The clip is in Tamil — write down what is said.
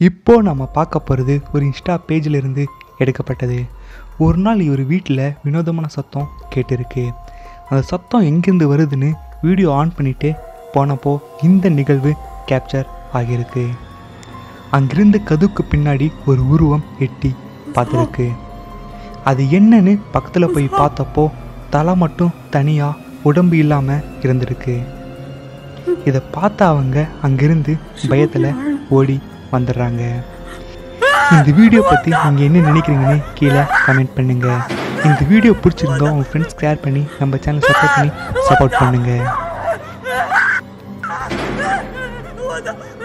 இப்போ நம்ம பார்க்க போகிறது ஒரு இன்ஸ்டா பேஜில் இருந்து எடுக்கப்பட்டது ஒரு நாள் இவர் வீட்டில் வினோதமான சத்தம் கேட்டிருக்கு அந்த சத்தம் எங்கேருந்து வருதுன்னு வீடியோ ஆன் பண்ணிட்டு போனப்போ இந்த நிகழ்வு கேப்சர் ஆகியிருக்கு அங்கிருந்து கதுக்கு பின்னாடி ஒரு உருவம் எட்டி பார்த்துருக்கு அது என்னன்னு பக்கத்தில் போய் பார்த்தப்போ தலை மட்டும் தனியாக உடம்பு இல்லாமல் இருந்திருக்கு இதை பார்த்த அவங்க அங்கிருந்து பயத்தில் ஓடி வந்துடுறாங்க இந்த வீடியோ பற்றி நீங்கள் என்ன நினைக்கிறீங்கன்னு கீழே கமெண்ட் பண்ணுங்க இந்த வீடியோ பிடிச்சிருந்தா உங்கள் ஃப்ரெண்ட்ஸ் ஷேர் பண்ணி நம்ம சேனல் சப்போர்ட் பண்ணி சப்போர்ட் பண்ணுங்கள் 我的